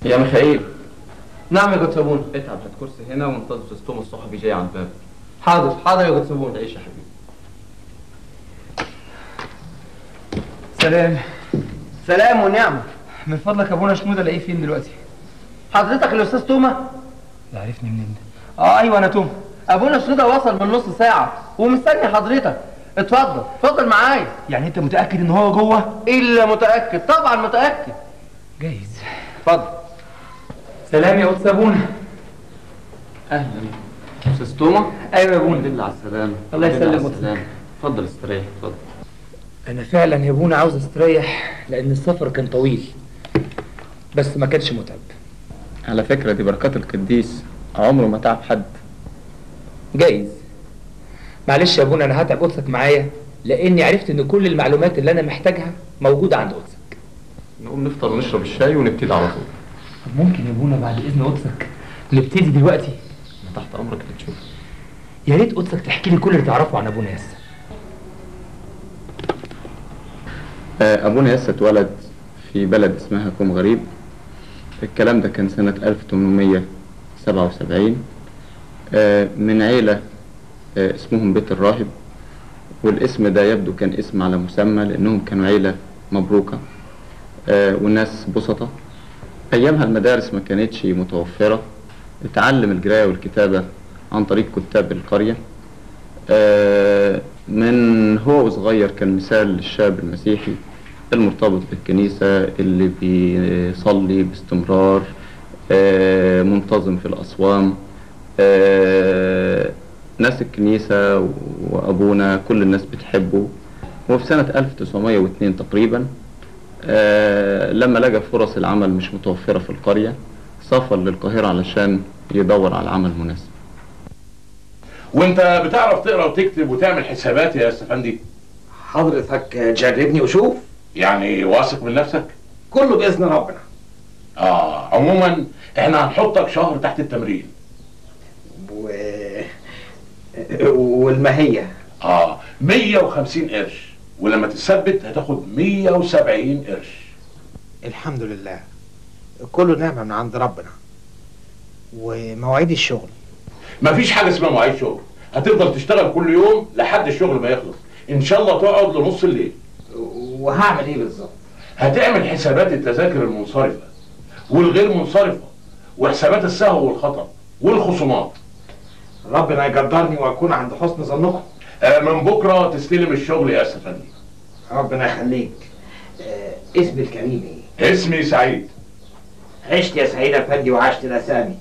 يا ميخائيل نعم يا جود سابونا اتعب هات كرسي هنا وانتظر سيستوم الصحفي جاي على الباب حاضر حاضر يا جود سابونا تعيش يا حبيبي سلام سلام ونعمة من فضلك ابونا شنودة الاقيه فين دلوقتي حضرتك الاستاذ توما لا عرفني منين ده اه ايوه انا توما ابونا شنودة وصل من نص ساعة ومستني حضرتك اتفضل اتفضل معايا يعني انت متاكد ان هو جوه الا متاكد طبعا متاكد جايز اتفضل سلام يا قدس ابونا اهلا استاذ توما ايوه يا الحمد ابونا لله على السلامه الله الحمد لله على يسلمك. السلامة. اتفضل استريح اتفضل انا فعلا يا ابونا عاوز استريح لان السفر كان طويل بس ما كانش متعب على فكره دي بركات القديس عمره ما تعب حد جايز معلش يا ابونا انا هتعب قدسك معايا لاني عرفت ان كل المعلومات اللي انا محتاجها موجوده عند قدسك نقوم نفطر ونشرب الشاي ونبتدي على طول طب ممكن يا ابونا بعد اذن قدسك نبتدي دلوقتي أنا تحت امرك اللي تشوف يا ريت قدسك تحكي لي كل اللي تعرفه عن ابونا ياسر آه، أبونا ياسر اتولد في بلد اسمها كوم غريب الكلام ده كان سنة 1877 آه، من عيلة آه، اسمهم بيت الراهب والاسم ده يبدو كان اسم على مسمى لأنهم كانوا عيلة مبروكة آه، والناس بسطة أيامها المدارس ما كانتش متوفرة اتعلم القراية والكتابة عن طريق كتاب القرية آه، من هو صغير كان مثال للشاب المسيحي المرتبط بالكنيسة اللي بيصلي باستمرار آه، منتظم في الأصوام آه، ناس الكنيسة وأبونا كل الناس بتحبه وفي سنة 1902 تقريبا آه، لما لقى فرص العمل مش متوفرة في القرية سافر للقاهرة علشان يدور على عمل مناسب وانت بتعرف تقرا وتكتب وتعمل حسابات يا استفندي حضرتك جربني وشوف يعني واثق من نفسك كله باذن ربنا اه عموما احنا هنحطك شهر تحت التمرين و... والماهيه اه 150 قرش ولما تثبت هتاخد 170 قرش الحمد لله كله نعمه من عند ربنا ومواعيد الشغل مفيش حاجه اسمها مواعيد شغل هتفضل تشتغل كل يوم لحد الشغل ما يخلص ان شاء الله تقعد لنص الليل وهعمل ايه بالظبط هتعمل حسابات التذاكر المنصرفه والغير منصرفه وحسابات السهو والخطر والخصومات ربنا يقدرني واكون عند حسن ظنكم آه من بكره تستلم الشغل يا استفندي ربنا يخليك آه اسم الكريم ايه اسمي سعيد عشت يا سعيد افندي وعشت الاسامي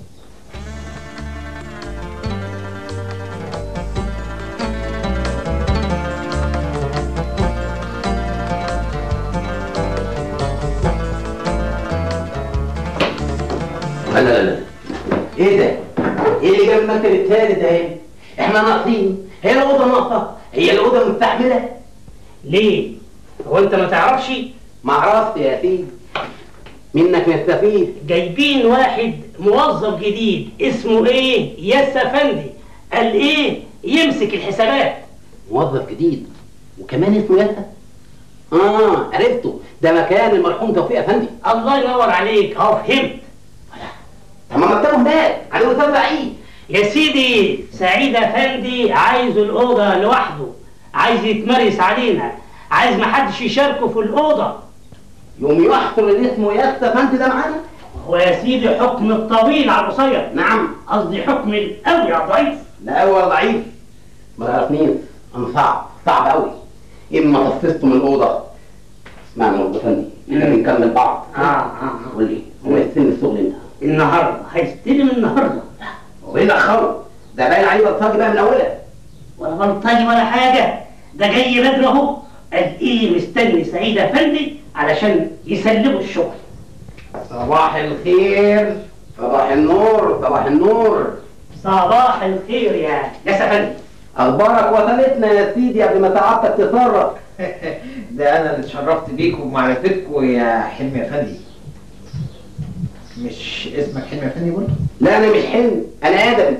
لا لا لا ايه ده؟ ايه اللي جاب المكتب التالت ده هنا؟ احنا ناقصين هي الاوضه ناقصه هي الاوضه مستحمله ليه؟ هو انت ما تعرفش ما عرفت يا سيدي منك نستفيد جايبين واحد موظف جديد اسمه ايه؟ ياس افندي قال ايه؟ يمسك الحسابات موظف جديد وكمان اسمه ياسر اه عرفته ده مكان المرحوم توفيق افندي الله ينور عليك اه فهمت طب ما مكتبه هناك على الاستاذ سعيد يا سيدي سعيد افندي عايز الاوضه لوحده عايز يتمرس علينا عايز محدش يشاركه في الاوضه يوم يحصل ان اسمه ياسر افندي ده معانا هو يا سيدي حكم الطويل على القصير نعم قصدي حكم القوي على الضعيف لا هو ضعيف ما تعرفنيش انا صعب صعب قوي اما طفزته من الاوضه اسمعني يا افندي احنا بنكمل بعض اه اه قول لي هو يستلم الشغل امتى؟ النهارده هيستلم النهارده هو ايه اللي اخره؟ ده باين عليه بلطجي بقى من اولها ولا بلطجي ولا حاجه ده جاي بدري اهو قال ايه مستني سعيد افندي علشان يسلموا الشغل صباح الخير صباح النور صباح النور صباح الخير يا يا افندي اخبارك وصلتنا يا سيدي قبل ما تعبتك تتفرج ده انا اللي اتشرفت بيكم ومعرفتكم يا حلمي افندي مش اسمك حلمي افندي برضه؟ لا انا مش حلم انا ادم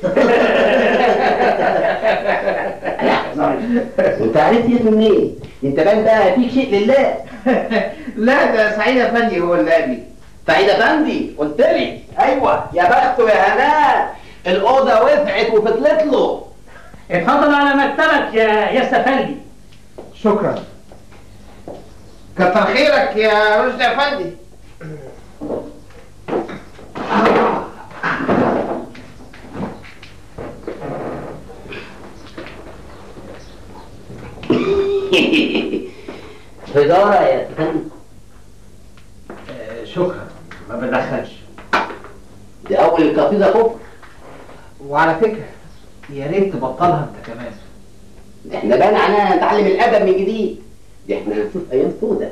وانت عرفت اسمي منين؟ انت باين بقى فيك شيء لله لا ده سعيد افندي هو اللي قال لي سعيد افندي قلت لي ايوه يا بخته يا هناء الاوضه وسعت وفضلت له اتفضل على مكتبك يا يا سفندي شكرا كتر خيرك يا رشدي افندي تجاره يا افندي آه، شكرا ما بدخلش دي اول القصيده كفر وعلى فكره يا ريت تبطلها انت كمان احنا بقى علينا نتعلم الادب من جديد دي احنا هنشوف ايام سودة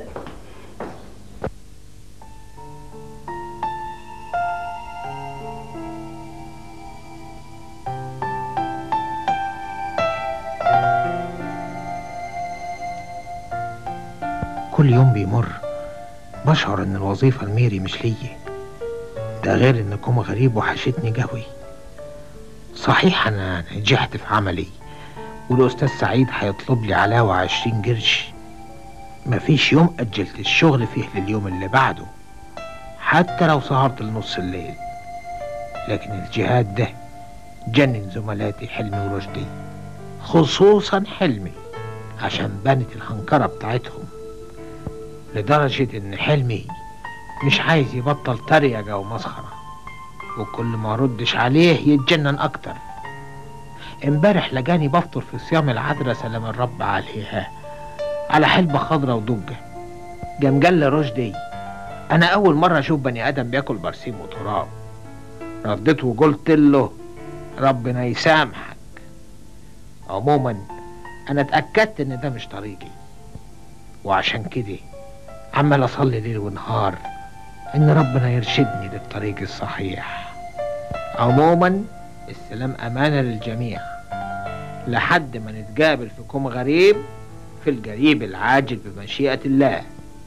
كل يوم بيمر بشعر ان الوظيفة الميري مش ليا ده غير انكم غريب وحشتني جوي صحيح انا نجحت في عملي والاستاذ سعيد هيطلب لي علاوة عشرين قرش مفيش يوم اجلت الشغل فيه لليوم اللي بعده حتى لو سهرت لنص الليل لكن الجهاد ده جنن زملاتي حلمي ورشدي خصوصا حلمي عشان بنت الهنكرة بتاعتهم لدرجة إن حلمي مش عايز يبطل تريقة ومسخرة وكل ما ردش عليه يتجنن أكتر امبارح لقاني بفطر في صيام العذراء سلام الرب عليها على حلبة خضرة ودجة قام قال لي رشدي أنا أول مرة أشوف بني آدم بياكل برسيم وتراب رديت وقلت له ربنا يسامحك عموما أنا اتأكدت إن ده مش طريقي وعشان كده عمال اصلي ليل ونهار ان ربنا يرشدني للطريق الصحيح عموما السلام امانه للجميع لحد ما نتقابل في كوم غريب في القريب العاجل بمشيئه الله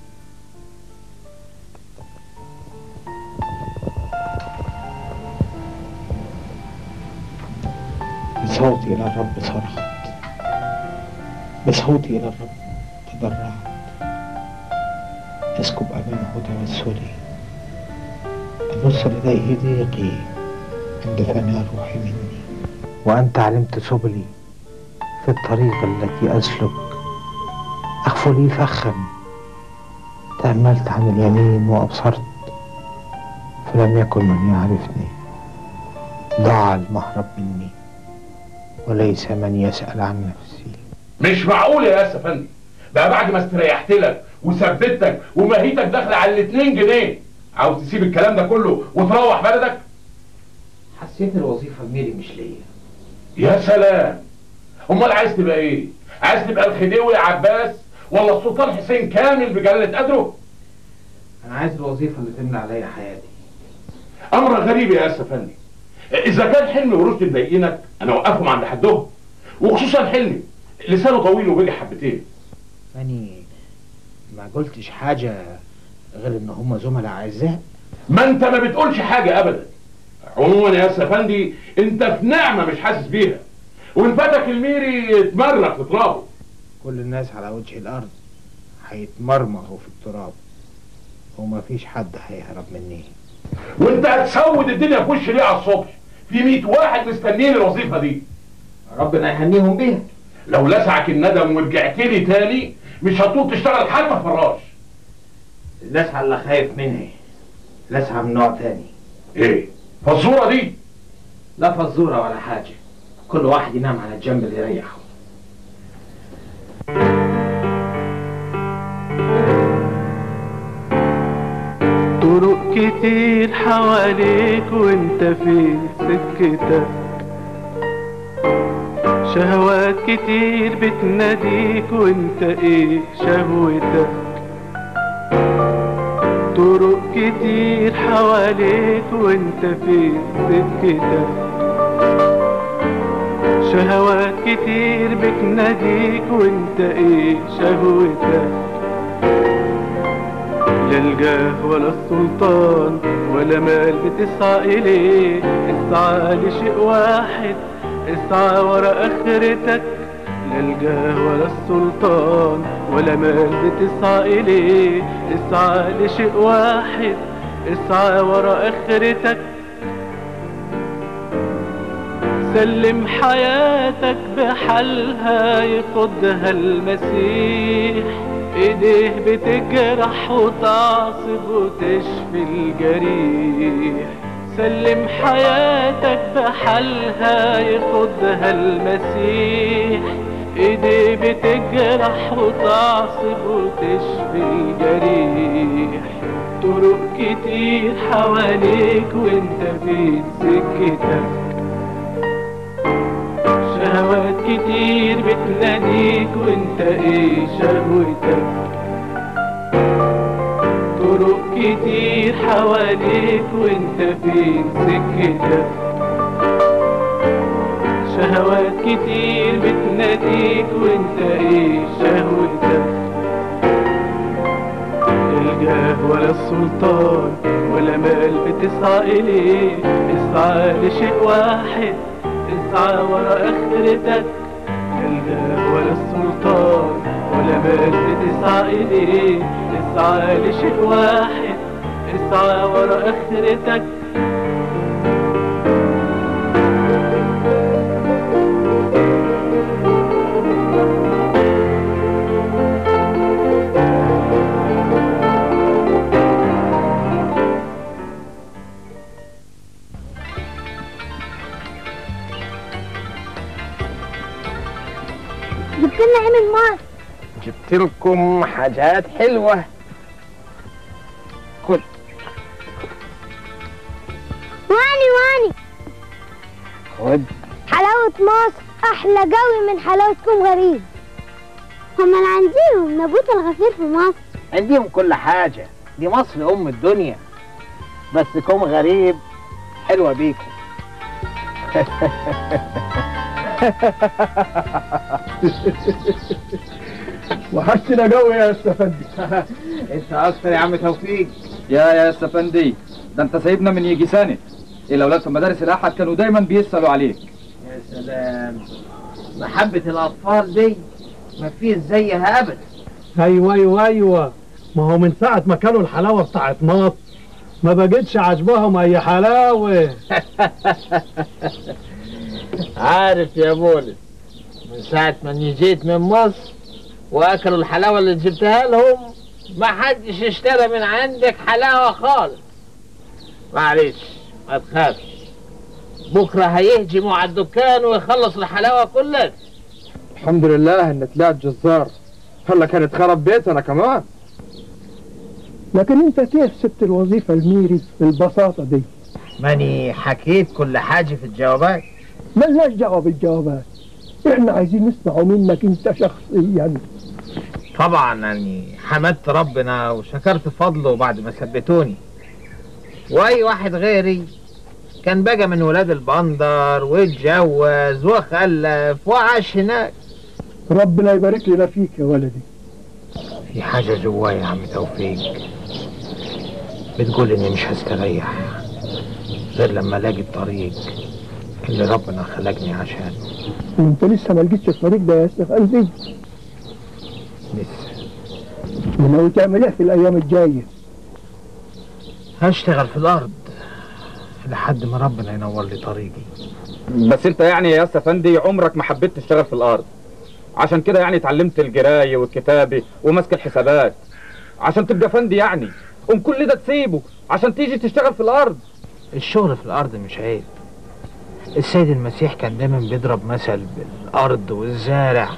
بصوتي الى الرب صرخت بصوتي الى الرب تضرعت اسكب امامه توسلي ابص لديه ضيقي عند فناء روحي مني وانت علمت سبلي في الطريق التي اسلك اخفو لي فخا تاملت عن اليمين وابصرت فلم يكن من يعرفني ضاع المهرب مني وليس من يسال عن نفسي مش معقول يا ياس افندي بقى بعد ما استريحت لك وثبتك ومهيتك داخله على الاتنين جنيه عاوز تسيب الكلام ده كله وتروح بلدك حسيت الوظيفه الميري مش ليا يا سلام امال عايز تبقى ايه عايز تبقى الخديوي عباس ولا السلطان حسين كامل بجلاله قدره انا عايز الوظيفه اللي تملى عليا حياتي امر غريب يا ياس افندي اذا كان حلمي ورشدي مضايقينك انا اوقفهم عند حدهم وخصوصا حلمي لسانه طويل وبيجي حبتين يعني ما قلتش حاجة غير ان هم زملاء اعزاء ما انت ما بتقولش حاجه ابدا عموما يا ياس افندي انت في نعمه مش حاسس بيها وان فاتك الميري يتمرق في ترابه كل الناس على وجه الارض هيتمرمغوا في التراب وما فيش حد هيهرب مني وانت هتسود الدنيا في وش ليه على الصبح في 100 واحد مستنيين الوظيفه دي ربنا يهنيهم بيها لو لسعك الندم ورجعت لي تاني مش هتطول تشتغل حتى فراش اللسعه اللي خايف منها لسعه من نوع تاني ايه فالصوره دي لا فزوره ولا حاجه كل واحد ينام على الجنب اللي يريحه طرق كتير حواليك وانت في سكتك شهوات كتير بتناديك وانت ايه شهوتك طرق كتير حواليك وانت في سكتك شهوات كتير بتناديك وانت ايه شهوتك لا الجاه ولا السلطان ولا مال بتسعى إليه اسعى لشيء واحد اسعى ورا آخرتك لا الجاه ولا السلطان ولا مال بتسعى إليه اسعى لشيء واحد اسعى ورا اخرتك سلم حياتك بحالها يقودها المسيح ايديه بتجرح وتعصب وتشفي الجريح سلم حياتك بحالها يقودها المسيح ايديه بتجرح وتعصب وتشفي الجريح طرق كتير حواليك وانت في سكتك شهوات كتير بتناديك وانت ايه شهوتك طرق كتير حواليك وانت فين سكتك شهوات كتير بتناديك وانت ايه شهوتك الجاه ولا السلطان ولا مال بتسعى اليه اسعى لشيء واحد اسعى ورا اخرتك الجاه ولا السلطان ولا مال بتسعى اليه اسعى لشيء واحد اسعى ورا اخرتك جبت لنا ايه من مصر جبت لكم حاجات حلوة كل واني واني خد حلاوة مصر أحلى جوي من حلاوتكم غريب هما اللي عنديهم نبوت الغفير في مصر عنديهم كل حاجة دي مصر أم الدنيا بس كوم غريب حلوة بيكم وحشنا قوي يا استفندي انت اكتر يا عم توفيق يا يا استفندي ده انت سايبنا من يجي سنه الاولاد في مدارس الاحد كانوا دايما بيسالوا عليك يا سلام محبة الأطفال دي ما فيش زيها أبدا ايوه ايوه ايوه ما هو من ساعة ما كانوا الحلاوة بتاعت مصر ما بقتش عجبهم اي حلاوة عارف يا بولس من ساعة ما اني جيت من مصر واكلوا الحلاوة اللي جبتها لهم ما حدش اشترى من عندك حلاوة خالص معلش ما تخافش بكرة هيهجموا على الدكان ويخلصوا الحلاوة كلها الحمد لله ان طلعت جزار هلا كانت خرب بيتنا كمان لكن انت كيف سبت الوظيفة الميري بالبساطة دي ماني حكيت كل حاجة في الجوابات ملناش دعوة بالجوابات احنا عايزين نسمعه منك انت شخصيا طبعا يعني حمدت ربنا وشكرت فضله بعد ما ثبتوني واي واحد غيري كان بقى من ولاد البندر واتجوز وخلف وعاش هناك ربنا يبارك لنا فيك يا ولدي في حاجة جوايا يا عم توفيق بتقول اني مش هستريح غير لما الاقي الطريق اللي ربنا خلقني عشانه وانت لسه ما لقيتش الطريق ده يا استفندي لسه وناوي تعمل ايه في الايام الجاية هشتغل في الارض لحد ما ربنا ينور لي طريقي بس انت يعني يا استفندي عمرك ما حبيت تشتغل في الارض عشان كده يعني اتعلمت القرايه والكتابه ومسك الحسابات عشان تبقى فندي يعني قوم كل ده تسيبه عشان تيجي تشتغل في الارض الشغل في الارض مش عيب السيد المسيح كان دايما بيضرب مثل بالارض والزارع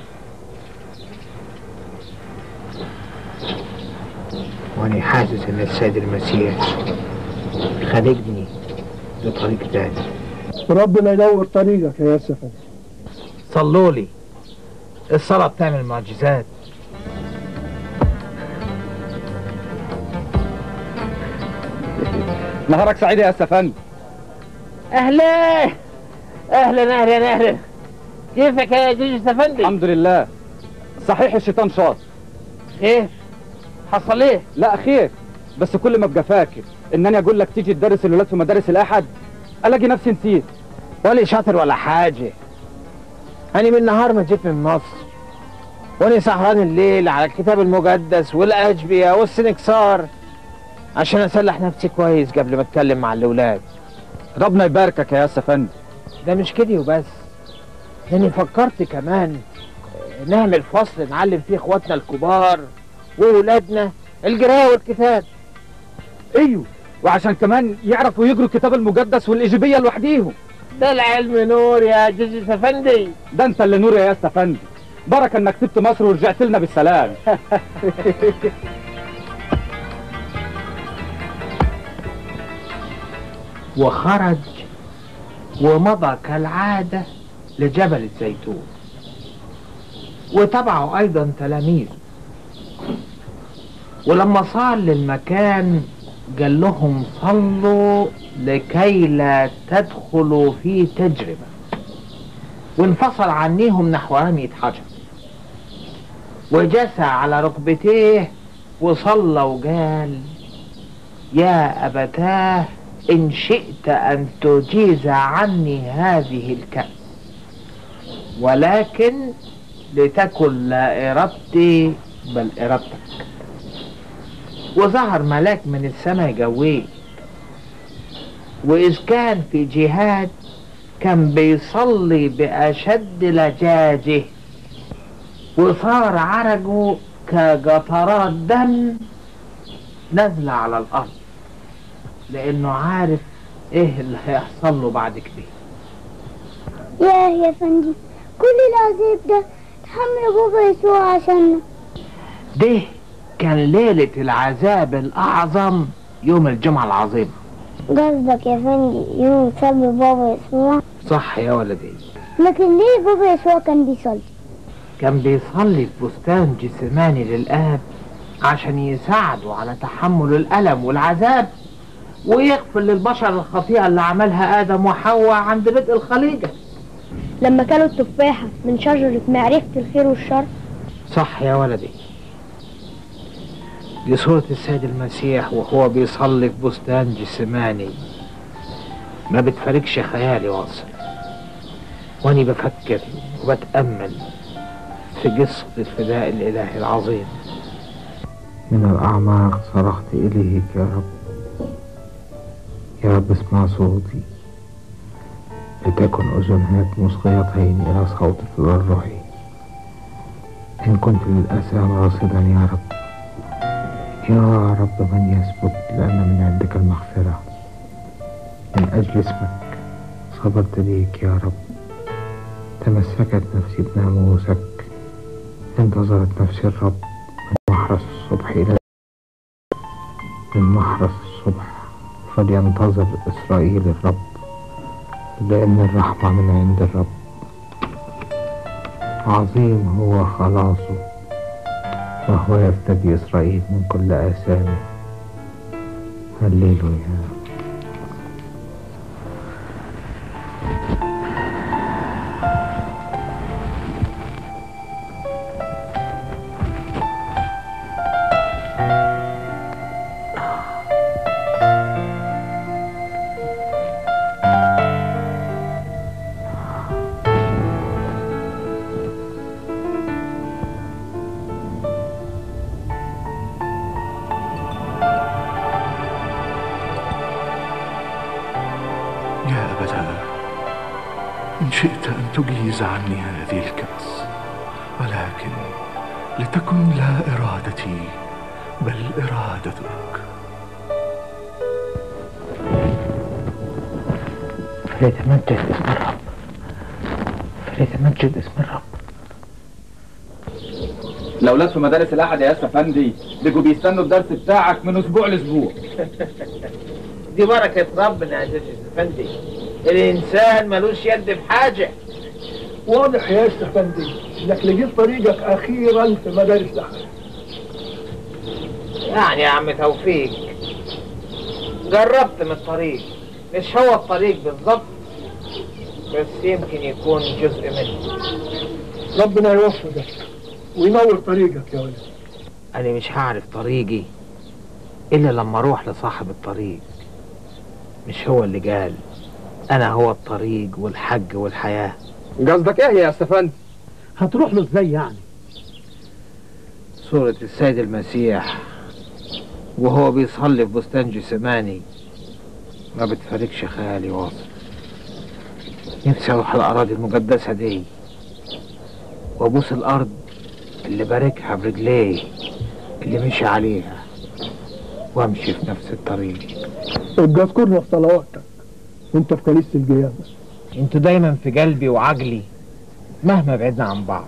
وانا حاسس ان السيد المسيح خلقني لطريق تاني ربنا ينور طريقك يا استفندي صلوا لي الصلاة بتعمل معجزات نهارك سعيد يا استفندي اهلا اهلا اهلا اهلا كيفك يا جيجي سفندي الحمد لله صحيح الشيطان شاط خير حصل ايه لا خير بس كل ما ابقى فاكر انني اقول لك تيجي تدرس الولاد في مدارس الاحد الاقي نفسي نسيت ولا شاطر ولا حاجة أنا من نهار ما جيت من مصر وأنا سهران الليل على الكتاب المقدس والأجبية والسنكسار عشان اسلح نفسي كويس قبل ما اتكلم مع الاولاد ربنا يباركك يا ياسا فندي ده مش كده وبس يعني فكرت كمان نعمل فصل نعلم فيه اخواتنا الكبار واولادنا القرايه والكتاب ايوه وعشان كمان يعرفوا يجروا الكتاب المقدس والايجابيه لوحديهم ده العلم نور يا جزء افندي ده انت اللي نور يا ياسا فندي بركه انك سبت مصر ورجعت لنا بالسلام وخرج ومضى كالعادة لجبل الزيتون وتبعه أيضا تلاميذه ولما صار للمكان قال لهم صلوا لكي لا تدخلوا في تجربة وانفصل عنيهم نحو رمية حجر وجسى على ركبتيه وصلى وقال يا أبتاه إن شئت أن تجيز عني هذه الكأس ولكن لتكن لا إرادتي بل إرادتك وظهر ملاك من السماء جويه وإذ كان في جهاد كان بيصلي بأشد لجاجه وصار عرجه كقطرات دم نازلة على الأرض لأنه عارف إيه اللي هيحصل له بعد كده ياه يا فندي كل العذاب ده تحمل بابا يسوع عشاننا ده كان ليلة العذاب الأعظم يوم الجمعة العظيمة قصدك يا فندي يوم سب بابا يسوع صح يا ولدي لكن ليه بابا يسوع كان بيصلي كان بيصلي في بستان جسماني للآب عشان يساعده على تحمل الألم والعذاب ويغفر للبشر الخطيئة اللي عملها آدم وحواء عند بدء الخليقة لما كانوا التفاحة من شجرة معرفة الخير والشر صح يا ولدي دي صورة السيد المسيح وهو بيصلي في بستان جسماني ما بتفارقش خيالي واصل واني بفكر وبتأمل في قصة الفداء الإلهي العظيم من الأعماق صرخت إليك يا رب يا رب اسمع صوتي لتكن أذناك مصغيتين إلى صوت تضرعي إن كنت للأسى راصدا يا رب يا رب من يثبت لأن من عندك المغفرة من أجل اسمك صبرت ليك يا رب تمسكت نفسي بناموسك انتظرت نفسي الرب من محرس الصبح إلى من محرس الصبح فلينتظر إسرائيل الرب لأن الرحمة من عند الرب عظيم هو خلاصه وهو يفتدي إسرائيل من كل آثامه هللويا يا أبتاه إن شئت أن تجيز عني هذه الكأس ولكن لتكن لا إرادتي بل إرادتك فليتمجد اسم الرب فليتمجد اسم الرب الاولاد في مدارس الاحد يا ياسا فندي بيجوا بيستنوا الدرس بتاعك من اسبوع لاسبوع دي بركة ربنا يا جدع افندي الإنسان ملوش يد في حاجة واضح يا استفندي انك لقيت طريقك اخيرا في مدارس الاحد يعني يا عم توفيق جربت من الطريق مش هو الطريق بالظبط بس يمكن يكون جزء منه ربنا يوفقك وينور طريقك يا ولد أنا مش هعرف طريقي إلا لما أروح لصاحب الطريق مش هو اللي قال أنا هو الطريق والحج والحياة قصدك ايه يا استفندي هتروح له ازاي يعني صورة السيد المسيح وهو بيصلي في بستان جسماني ما بتفارقش خيالي واصل نفسي اروح الاراضي المقدسة دي وابوس الارض اللي باركها برجليه اللي مشي عليها وامشي في نفس الطريق ابقى اذكرنا في صلواتك وانت في كنيسة القيامة انتوا دايما في قلبي وعقلي مهما بعدنا عن بعض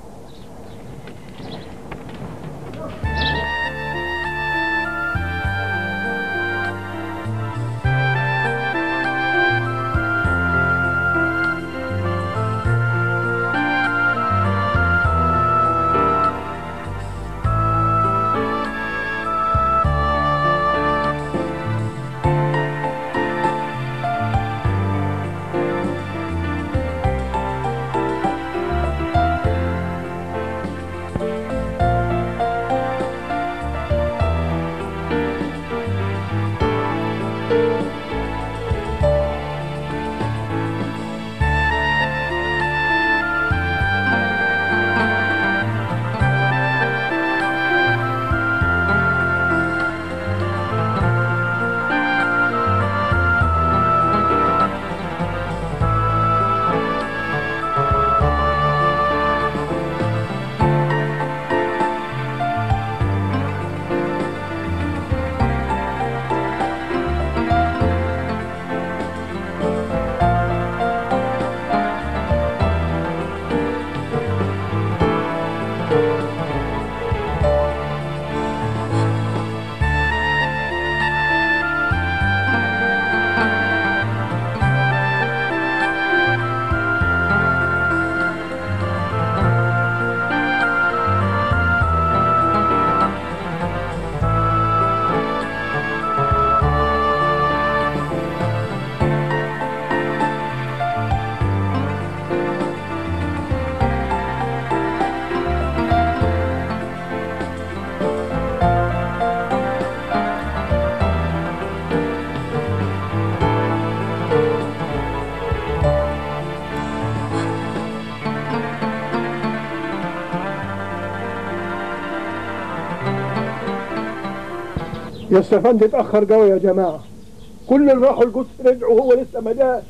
يا استفندي اتأخر قوي يا جماعة كل اللي راحوا القدس رجعوا وهو لسه ما جاش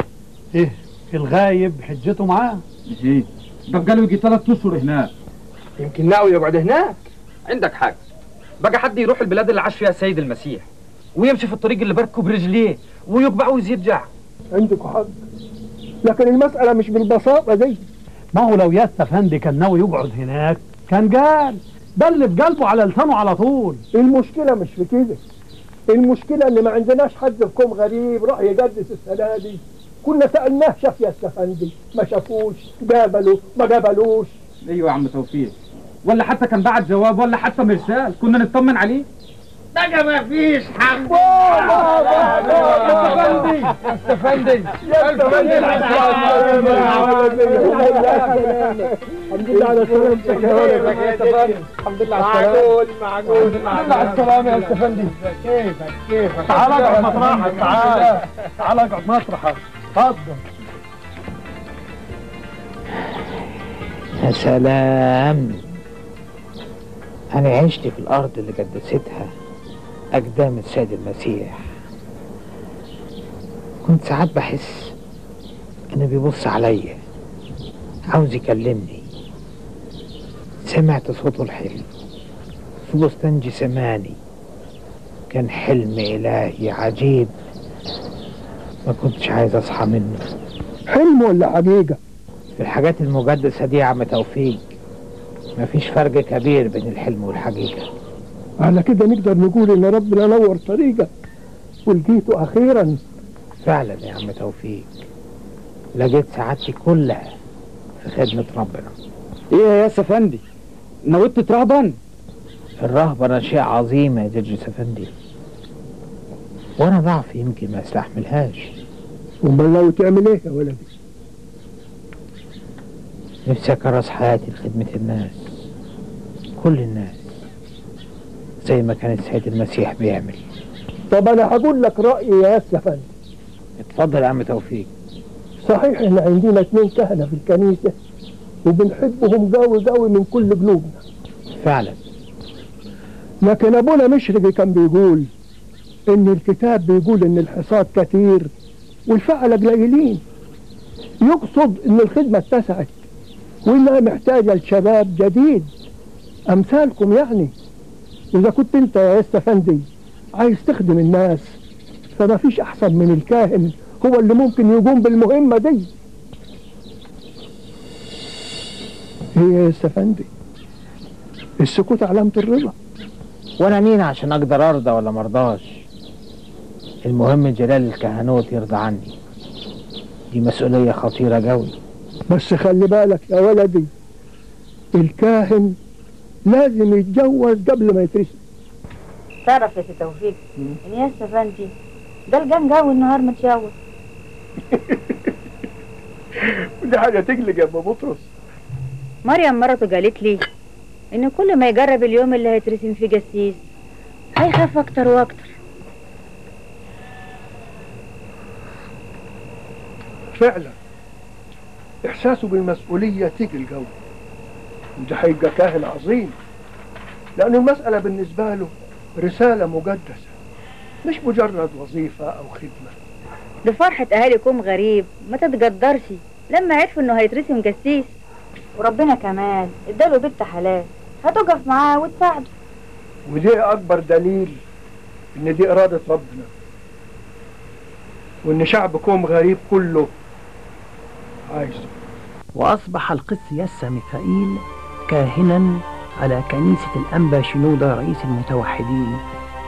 ايه الغايب حجته معاه ايه ده بقاله يجي ثلاث اشهر هناك يمكن ناوي يقعد هناك عندك حاجه بقى حد يروح البلاد اللي عاش فيها السيد المسيح ويمشي في الطريق اللي باركه برجليه ويقبع ويرجع عندكوا حق لكن المسألة مش بالبساطة دي ما هو لو ياس افندي كان ناوي يقعد هناك كان قال ده اللي في قلبه على لسانه على طول المشكلة مش في كده المشكلة ان ما عندناش حد فيكم غريب راح يقدس السنة دي كنا سألناه شاف يا استفندي ما شافوش قابلوا ما قابلوش ايوه يا عم توفيق ولا حتى كان بعت جواب ولا حتى مرسال كنا نطمن عليه بقى ما فيش حمد يا استفندي يا استفندي الحمد لله على سلامتك يا ولد الحمد لله على السلامة معقول معقول الحمد لله على السلامة يا استفندي كيفك كيفك تعال اقعد مطرحك تعال تعال اقعد مطرحك اتفضل يا سلام أنا عشت في الأرض اللي قدستها أقدام السيد المسيح كنت ساعات بحس إنه بيبص عليا عاوز يكلمني سمعت صوته الحلو في بستان جسماني كان حلم إلهي عجيب ما كنتش عايز أصحى منه حلم ولا حقيقة في الحاجات المقدسة دي يا عم توفيق مفيش فرق كبير بين الحلم والحقيقة على كده نقدر نقول ان ربنا نور طريقك ولقيته اخيرا فعلا يا عم توفيق لقيت سعادتي كلها في خدمة ربنا ايه يا سفندي نويت تترهبن الرهبنة شيء عظيم يا جدج سفندي وانا ضعفي يمكن ما استحملهاش امال ناوي تعمل ايه يا ولدي نفسي اكرس حياتي لخدمة الناس كل الناس زي ما كان السيد المسيح بيعمل طب انا هقول لك رايي يا استفندي اتفضل يا عم توفيق صحيح احنا عندنا اتنين كهنة في الكنيسة وبنحبهم قوي قوي من كل قلوبنا فعلا لكن ابونا مشرقي كان بيقول ان الكتاب بيقول ان الحصاد كثير والفعل قليلين يقصد ان الخدمة اتسعت وانها محتاجة لشباب جديد امثالكم يعني اذا كنت انت يا استفندي عايز تخدم الناس فما فيش احسن من الكاهن هو اللي ممكن يقوم بالمهمة دي هي يا استفندي السكوت علامة الرضا وانا مين عشان اقدر ارضى ولا مرضاش المهم جلال الكهنوت يرضى عني دي مسؤولية خطيرة قوي بس خلي بالك يا ولدي الكاهن لازم يتجوز قبل ما يترسم تعرف يا سي توفيق ان يا استفندي ده الجان جو النهار متجوز ودي حاجة تقلق يا ابو بطرس مريم مرته قالت لي ان كل ما يجرب اليوم اللي هيترسم فيه جسيس هيخاف اكتر واكتر فعلا احساسه بالمسؤولية تقل قوي ده هيبقى كاهن عظيم لأن المسألة بالنسبة له رسالة مقدسة مش مجرد وظيفة أو خدمة بفرحة اهاليكم غريب ما تتقدرش لما عرفوا انه هيترسم جسيس وربنا كمان اداله بنت حلال هتقف معاه وتساعده ودي أكبر دليل إن دي إرادة ربنا وإن شعبكم غريب كله عايزه وأصبح القس يسا ميخائيل كاهنا على كنيسة الأنبا شنودة رئيس المتوحدين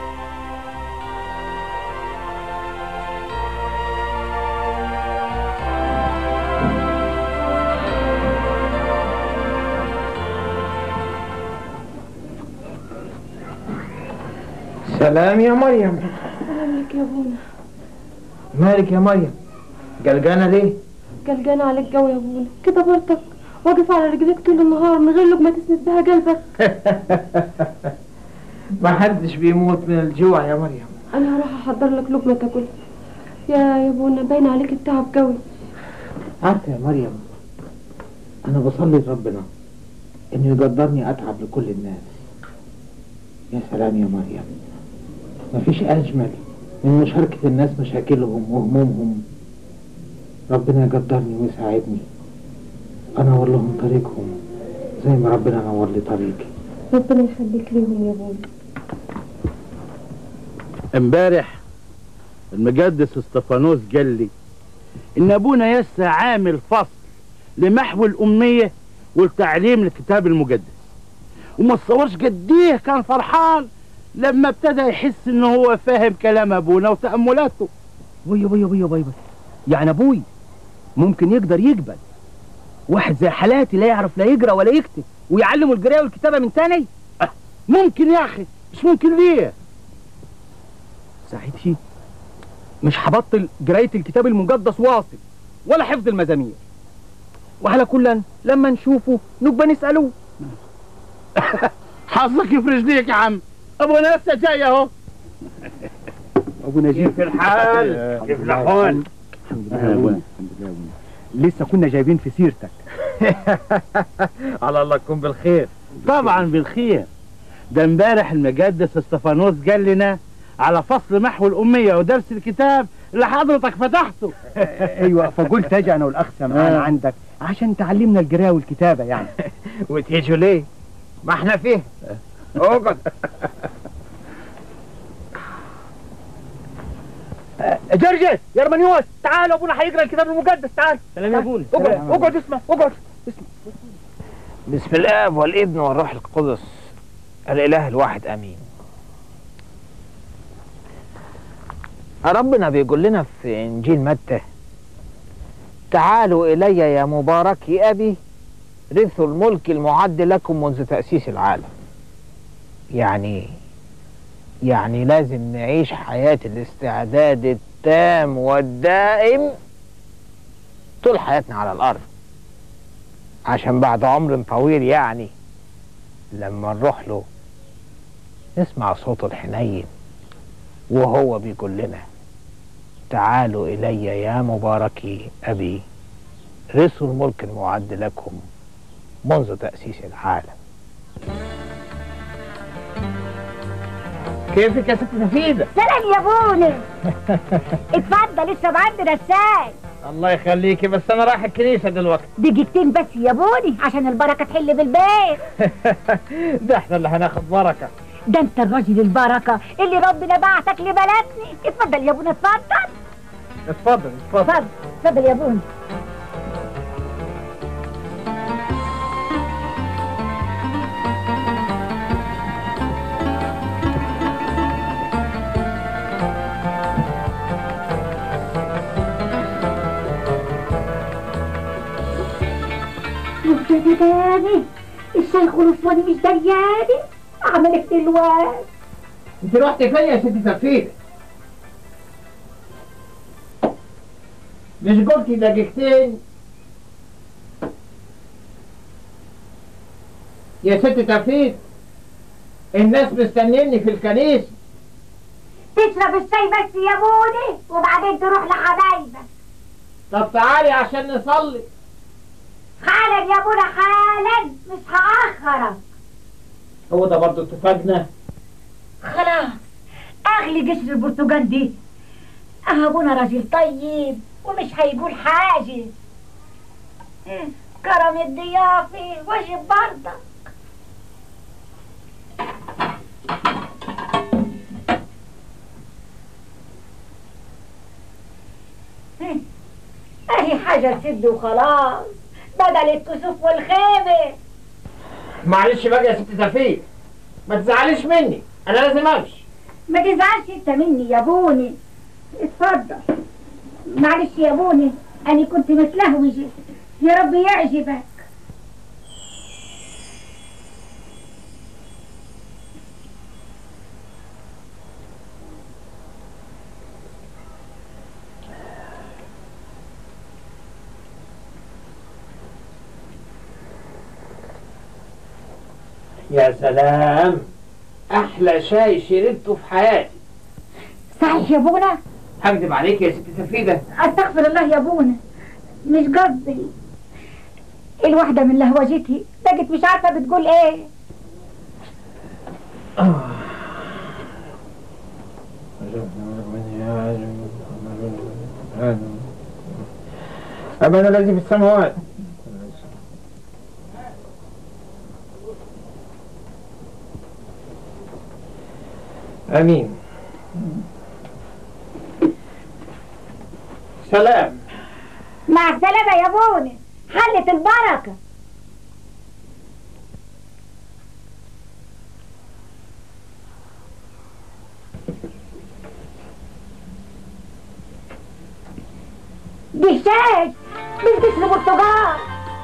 سلام يا مريم مالك يا ابونا مالك يا مريم قلقانة ليه؟ قلقان على الجو يا ابونا كده برضك واقف على رجليك طول النهار من غير لقمة تسند بها قلبك ما حدش بيموت من الجوع يا مريم انا هروح احضر لك لقمة تاكلها يا يا ابونا باين عليك التعب قوي عارفة يا مريم أنا بصلي لربنا إنه يقدرني أتعب لكل الناس يا سلام يا مريم مفيش أجمل من مشاركة الناس مشاكلهم وهمومهم ربنا يقدرني ويساعدني أنور لهم طريقهم زي ما ربنا نور لي طريقي ربنا يخليك ليهم يا ابونا امبارح المقدس استفانوس قال لي ان ابونا يسا عامل فصل لمحو الاميه والتعليم للكتاب المقدس وما تصورش قد ايه كان فرحان لما ابتدى يحس ان هو فاهم كلام ابونا وتاملاته وي وي وي وي وي يعني ابوي ممكن يقدر يقبل واحد زي حالاتي لا يعرف لا يقرا ولا يكتب ويعلمه القرايه والكتابه من تاني ممكن يا اخي مش ممكن ليه ساعتها مش هبطل قرايه الكتاب المقدس واصل ولا حفظ المزامير وعلى كلا لما نشوفه نبقى نسالوه حظك في رجليك يا عم ابونا لسه جاي اهو ابو نجيب كيف الحال؟ كيف الأحوال؟ الحمد لله يا ابونا لسه كنا جايبين في سيرتك على الله تكون بالخير طبعا بالخير ده امبارح المقدس استفانوس قال لنا على فصل محو الأمية ودرس الكتاب اللي حضرتك فتحته ايوه فقلت اجي انا والاخ سمعان آه. عندك عشان تعلمنا القرايه والكتابه يعني وتيجوا ليه؟ ما احنا فيه اقعد جرجس يا رمانيوس تعال ابونا هيقرا الكتاب المقدس تعال سلام يا ابونا اقعد سلام. اقعد اسمع اقعد بسم الاب والابن والروح القدس الاله الواحد امين ربنا بيقول لنا في انجيل متى تعالوا الي يا مباركي ابي رثوا الملك المعد لكم منذ تاسيس العالم يعني يعني لازم نعيش حياه الاستعداد التام والدائم طول حياتنا على الارض عشان بعد عمر طويل يعني لما نروح له نسمع صوته الحنين وهو بيقول لنا تعالوا إلي يا مباركي أبي رثوا الملك المعد لكم منذ تأسيس العالم كيفك يا ست نفيدة سلام يا بوني اتفضل اشرب عندنا الشاي الله يخليكي بس انا رايح الكنيسة دلوقتي دقيقتين بس يا بوني عشان البركة تحل بالبيت ده احنا اللي هناخد بركة ده انت الراجل البركة اللي ربنا بعتك لبلدنا اتفضل يا بوني اتفضل اتفضل اتفضل اتفضل اتفضل يا بوني يا جداني الشيخ الاسواني مش درياني عملك دلوقتي انت رحت فين يا ست تفيدة مش قلتي دقيقتين يا ست تفيد الناس مستنيني في الكنيسة تشرب الشاي بس يا بوني وبعدين تروح لحبايبك طب تعالي عشان نصلي حالا يا بونا حالا مش هأخرك هو ده برضه اتفقنا خلاص اغلي قشر البرتقال دي ابونا راجل طيب ومش هيقول حاجة إيه، كرم الضيافة واجب برضك إيه، اهي حاجة تسد وخلاص بدل الكسوف والخيمة معلش بقى يا ست تفيد ما تزعليش مني انا لازم امشي ما تزعلش انت مني يا بوني اتفضل معلش يا بوني انا كنت متلهوجة يا رب يعجبك يا سلام احلى شاي شربته في حياتي صحيح يا بونا هكدب عليك يا ست تفيدة استغفر الله يا بونا مش قصدي الواحدة من لهوجتي بقت مش عارفة بتقول ايه أمن الذي في السماوات آمين سلام مع السلامة يا بوني حلت البركة دي شاي مش قشر برتقال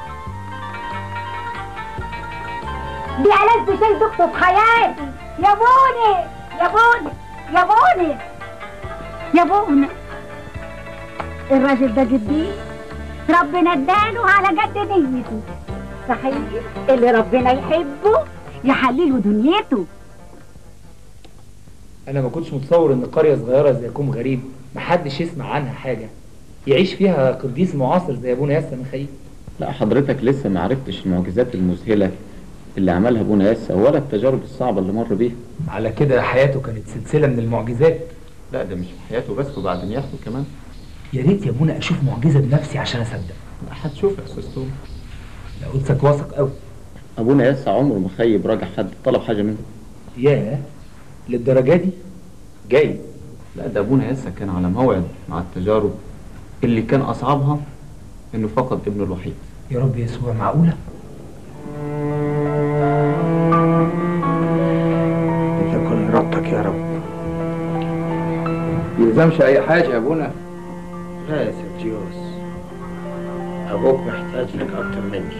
دي ألذ شاي دكتور في حياتي يا بوني يا بوني يا بوني يا بوني الراجل ده جدي ربنا اداله على قد نيته صحيح اللي ربنا يحبه يحلله دنيته انا ما كنتش متصور ان قريه صغيره زي كوم غريب محدش يسمع عنها حاجه يعيش فيها قديس معاصر زي ابونا ياسا مخيل لا حضرتك لسه ما عرفتش المعجزات المذهلة اللي عملها ابونا ياسا ولا التجارب الصعبة اللي مر بيها على كده حياته كانت سلسله من المعجزات لا ده مش في حياته بس وبعد نياحته كمان يا ريت يا ابونا اشوف معجزه بنفسي عشان اصدق هتشوف يا استاذ توم لا قدسك واثق قوي ابونا ياسا عمره ما خيب راجع حد طلب حاجة منه ياه للدرجه دي جاي لا ده ابونا ياسا كان على موعد مع التجارب اللي كان اصعبها انه فقد ابنه الوحيد يا رب يسوع معقوله لتكن إرادتك يا رب يلزمش اي حاجه يا ابونا لا يا سيرجيوس أبوك محتاج لك أكتر مني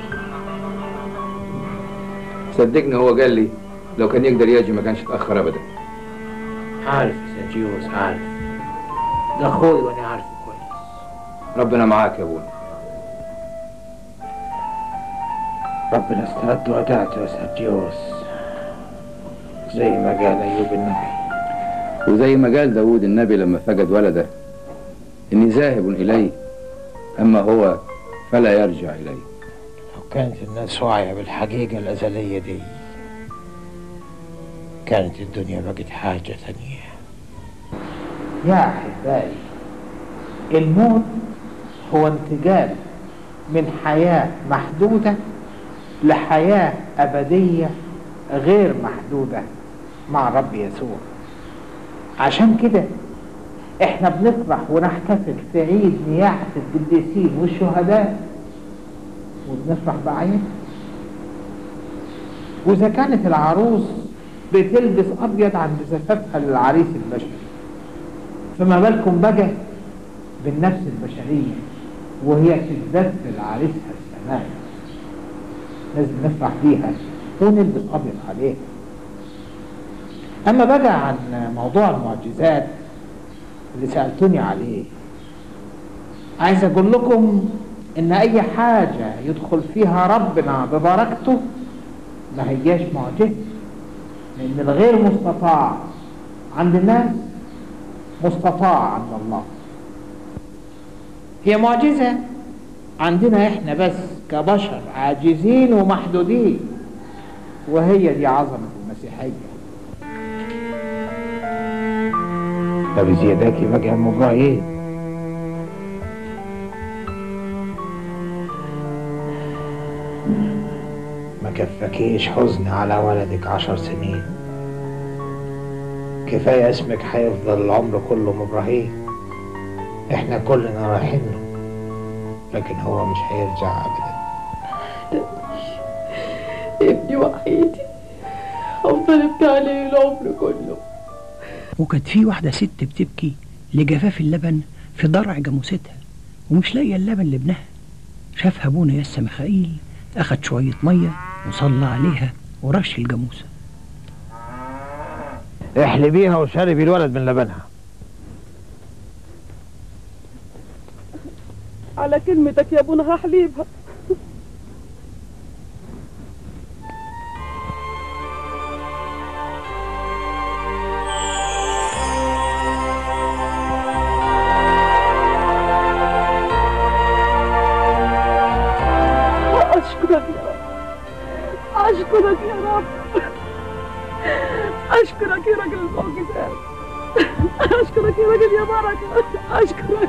صدقني هو قال لي لو كان يقدر يجي ما كانش اتاخر ابدا عارف يا سيرجيوس عارف ده أخوي وأنا عارفه كويس ربنا معاك يا ابونا ربنا استعد ودعته يا سيرجيوس زي ما قال أيوب النبي وزي ما قال داود النبي لما فقد ولده إني ذاهب إليه أما هو فلا يرجع إليه لو كانت الناس واعية بالحقيقة الأزلية دي كانت الدنيا بقت حاجة ثانية يا أحبائي الموت هو انتقال من حياة محدودة لحياة أبدية غير محدودة مع رب يسوع عشان كده احنا بنفرح ونحتفل في عيد نياحة القديسين والشهداء وبنفرح بعيد وإذا كانت العروس بتلبس أبيض عند زفافها للعريس البشري فما بالكم بقى بالنفس البشرية وهي تزداد لعريسها السماوي لازم نفرح بيها ونلبس أبيض عليها أما بقى عن موضوع المعجزات اللي سألتوني عليه عايز أقول لكم إن أي حاجة يدخل فيها ربنا ببركته ما هياش معجزة لأن الغير مستطاع عند الناس مستطاع عند الله هي معجزة عندنا احنا بس كبشر عاجزين ومحدودين وهي دي عظمة المسيحية طب زياداكي بقى الموضوع ايه؟ ما كفكيش حزن على ولدك عشر سنين كفاية اسمك هيفضل العمر كله مبراهيم احنا كلنا رايحين له لكن هو مش هيرجع ابدا ابني وحيدي هفضل بتاع ليه العمر كله وكانت في واحدة ست بتبكي لجفاف اللبن في ضرع جاموستها ومش لاقية اللبن لابنها شافها ابونا يسا ميخائيل أخد شوية مية وصلى عليها ورش الجاموسة احلبيها وشربي الولد من لبنها على كلمتك يا ابونا هحليبها أشكرك يا رب أشكرك يا رب أشكرك يا راجل المعجزات أشكرك يا راجل يا بركة أشكرك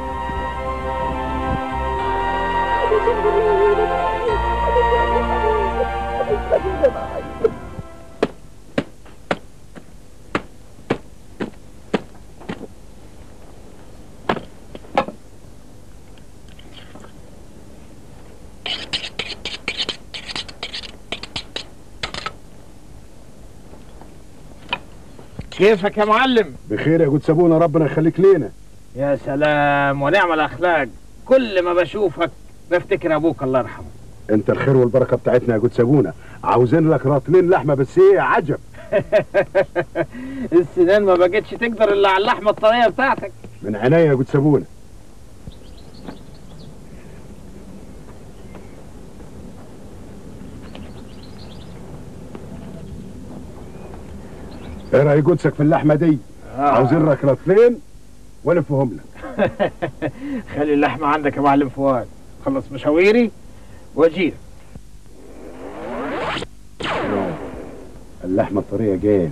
كيفك يا معلم بخير يا جود سابونا ربنا يخليك لينا يا سلام ونعم الاخلاق كل ما بشوفك بفتكر ابوك الله يرحمه انت الخير والبركه بتاعتنا يا جود سابونا عاوزين لك رطلين لحمه بس ايه عجب السنان ما بقتش تقدر الا على اللحمه الطريه بتاعتك من عينيا يا جود سابونا ايه راي جودسك في اللحمه دي آه. عاوزين لك رطلين والفهم لك خلي اللحمه عندك يا معلم فؤاد خلص مشاويري واجيلك اللحمه الطريه جايه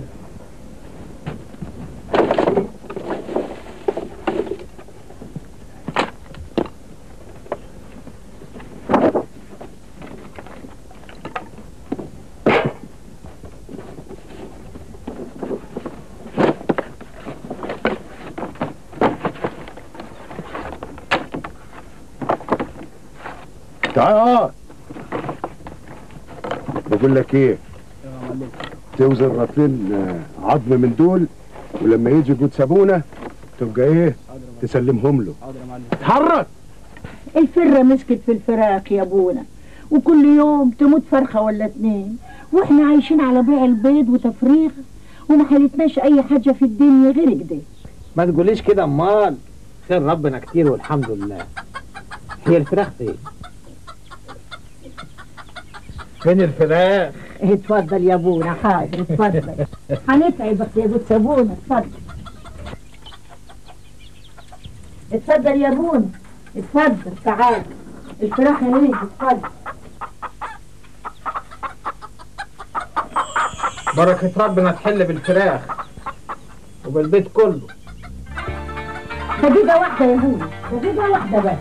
تعال بقول لك ايه توزن رطلين آه، عظم من دول ولما يجي جود سابونا تبقى ايه تسلمهم له اتحرك الفرة مسكت في الفراخ يا ابونا وكل يوم تموت فرخة ولا اتنين واحنا عايشين على بيع البيض وتفريغ وما حلتناش اي حاجة في الدنيا غير كده ما تقوليش كده امال خير ربنا كتير والحمد لله هي الفراخ فين فين الفراخ اتفضل يا ابونا حاضر اتفضل هنتعبك يا جود سابونا اتفضل اتفضل يا ابونا اتفضل تعال الفراخ اهي اتفضل بركة ربنا تحل بالفراخ وبالبيت كله دقيقة واحدة يا بونا دقيقة واحدة بس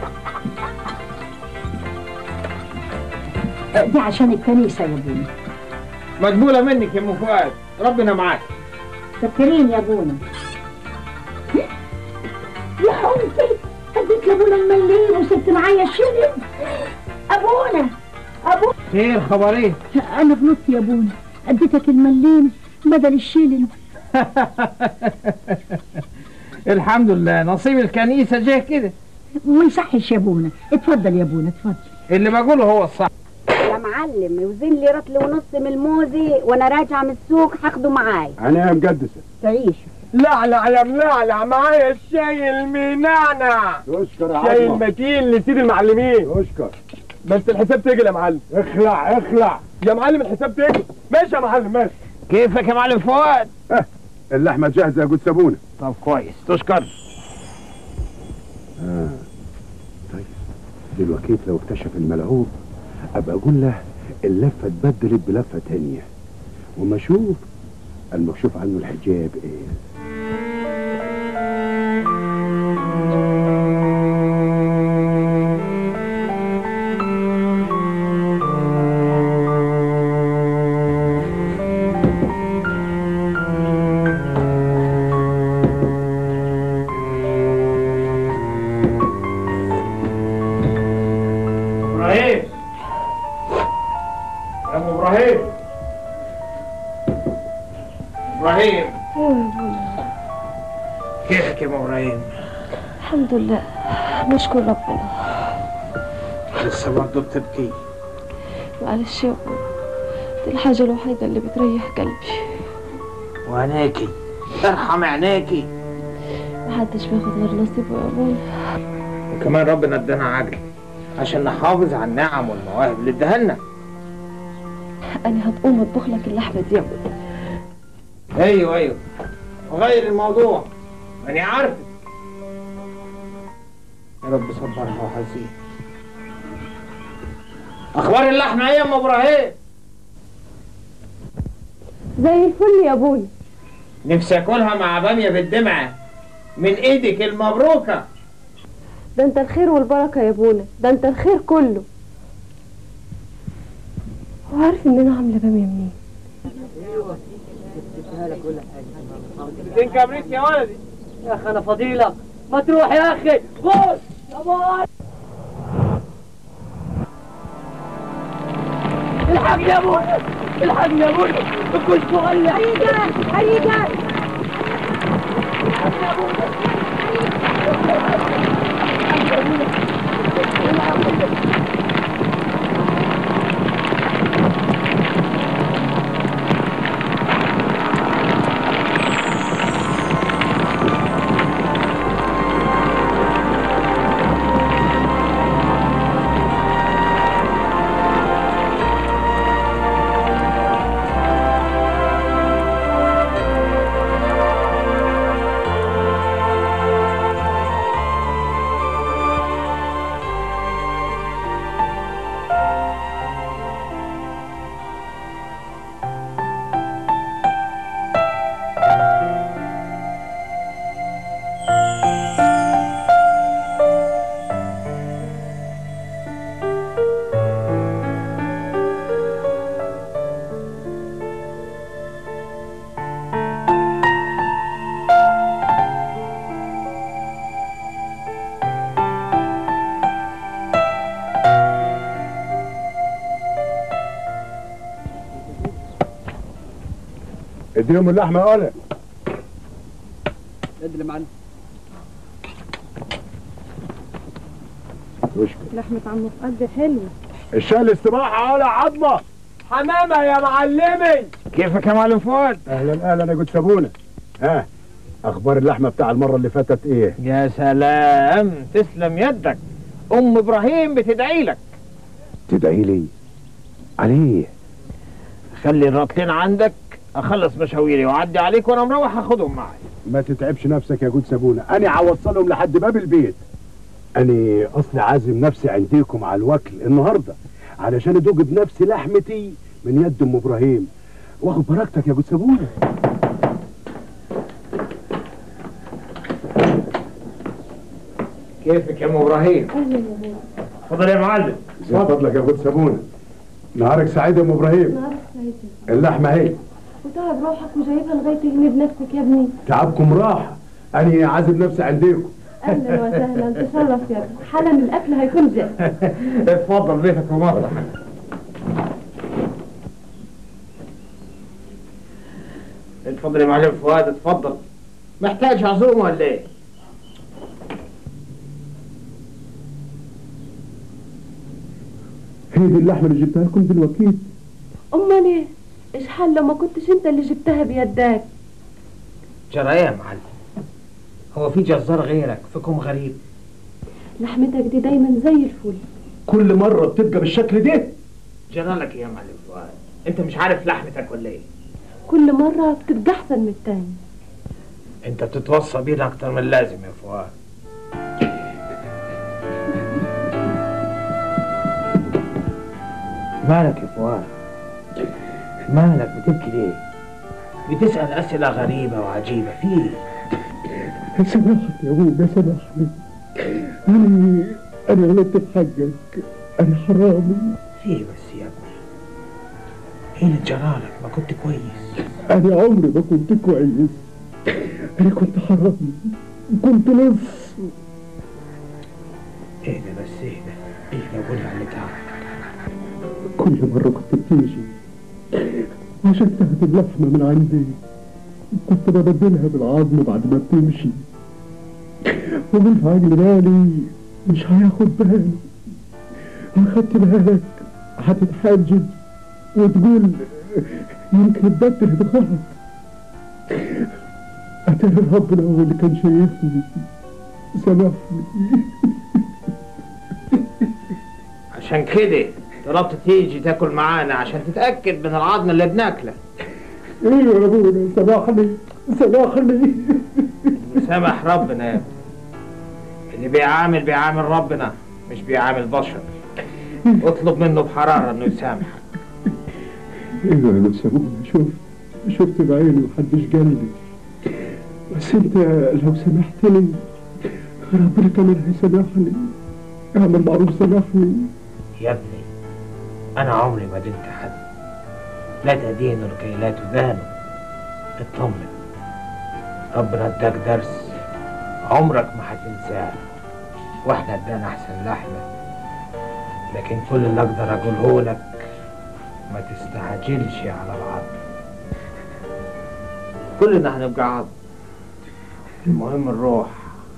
آه، دي عشان الكنيسة يا بونا مقبولة منك يا ام فؤاد ربنا معاك فكرين يا بونا يا حبيبتي اديت لابونا المليم وسبت معايا الشلم ابونا ابونا خير خبر ايه انا غلطت يا ابونا اديتك المليم بدل الشيلن الحمد لله نصيب الكنيسة جه كده ويصحش يا ابونا اتفضل يا ابونا اتفضل اللي بقوله هو الصح يا معلم وزن لي رطل ونص من الموزي وانا راجعه من السوق هاخده معاي انا يا مقدسه تعيش لعلع يا ملعلع معايا الشاي المنعنع اشكر يا شاي عظمة. المتين لسيد المعلمين اشكر بس الحساب تجي يا معلم اخلع اخلع يا معلم الحساب تجي ماشي يا معلم ماشي كيفك يا معلم فؤاد اللحمه جاهزه يا جود سابونه طب كويس تشكر آه. طيب دلوقتي لو اكتشف الملعوب ابقى اقول له اللفه اتبدلت بلفه تانية وما اشوف المكشوف عنه الحجاب ايه ابراهيم يا ام ابراهيم ابراهيم كيفك يا ام ابراهيم الحمد لله نشكر ربنا لسه برضه بتبكي معلش يا ابونا دي الحاجة الوحيدة اللي بتريح قلبي وعينيكي ارحم عينيكي محدش بياخد غير نصيبه يا ابونا وكمان ربنا ادانا عقل عشان نحافظ على النعم والمواهب اللي اداها لنا انا هتقوم اطبخ لك اللحمة دي يا ابونا ايوه ايوه وغير الموضوع ماني عارفك يا رب صبرها وحزين اخبار اللحمه ايه يا ام ابراهيم زي الفل يا ابونا نفسي اكلها مع باميه بالدمعه من ايدك المبروكه ده انت الخير والبركة يا ابونا ده انت الخير كله هو عارف ان انا عاملة بامية منين فين كبريت يا ولدي يا اخي انا فضيلة ما تروح يا اخي بص يا باي الحق يا ابوي الحق يا ابوي الكل صغير حريقة حريقة اديهم اللحمه يا ولا ادري معلم اشكر لحمة عم فؤاد حلوة الشاي الاستباحه ولا عظمه حمامة يا معلمي كيفك يا معلم فؤاد اهلا اهلا يا جود سابونه ها اخبار اللحمه بتاع المره اللي فاتت ايه يا سلام تسلم يدك ام ابراهيم بتدعي لك تدعي لي عليه خلي الرطلين عندك اخلص مشاويري واعدي عليك وانا مروح اخدهم معي ما تتعبش نفسك يا جود سابونه انا هوصلهم لحد باب البيت انا اصلي عازم نفسي عنديكم على الوكل النهارده علشان ادوق بنفسي لحمتي من يد ام ابراهيم واخد بركتك يا جود سابونا كيفك يا ام ابراهيم اهلا يا ابوي اتفضل يا معلم زي فضلك يا جود سابونا نهارك سعيد يا ام ابراهيم نهارك سعيد اللحمه اهي وتعب روحك وجايبها لغايه هنا بنفسك يا ابني تعبكم راحه انا عازم نفسي عندكم اهلا وسهلا تشرف يا ابني حالا الاكل هيكون جاهز اتفضل بيتك ومطرح اتفضل يا معلم فؤاد اتفضل محتاج عزومه ولا ايه؟ هي دي اللحمه اللي جبتها لكم دلوقتي امال ايه ايش حال لو ما كنتش انت اللي جبتها بيدك جرى ايه يا معلم؟ هو في جزار غيرك فيكم غريب لحمتك دي دايما زي الفل كل مره بتبقى بالشكل ده جرى لك ايه يا معلم فؤاد؟ انت مش عارف لحمتك ولا ايه؟ كل مره بتبقى احسن من التاني انت بتتوصى بينا اكتر من اللازم يا فؤاد مالك يا فؤاد مالك بتبكي ليه بتسأل أسئلة غريبة وعجيبة في ايه سامحني يا ابويا سامحني انا انا غلطت في حقك انا حرامي في ايه بس يا ابني ايه اللي جرالك ما كنت كويس انا عمري ما كنت كويس انا كنت حرامي كنت نص ايه ده بس ايه ده ايه ده قول على اللي تعرف كل مرة كنت بتيجي عشان تاخد اللحمة من عندي كنت ببدلها بالعظم بعد ما بتمشي ومن في عجل بالي مش هياخد بالي أخدت بالك هتتحجج وتقول يمكن اتبدل غلط أتاري ربنا هو اللي كان شايفني سامحني عشان كده طلبت تيجي تاكل معانا عشان تتأكد من العظم اللي بناكله ايوه يا ابونا سامحني سامحني سامح ربنا يا ابني اللي بيعامل بيعامل ربنا مش بيعامل بشر اطلب منه بحرارة انه يسامحك ايوه يا نفس ابونا شوف شفت بعيني ومحدش قال لي بس انت لو سامحتني ربنا كمان هيسامحني اعمل معروف سامحني يا ابني انا عمري ما دنت حد لا تدين لكي لا تدان اطمن ربنا اداك درس عمرك ما هتنساه واحنا ادانا احسن لحمه لكن كل اللي اقدر اقوله لك ما تستعجلش على العظم كلنا هنبقى عظم المهم الروح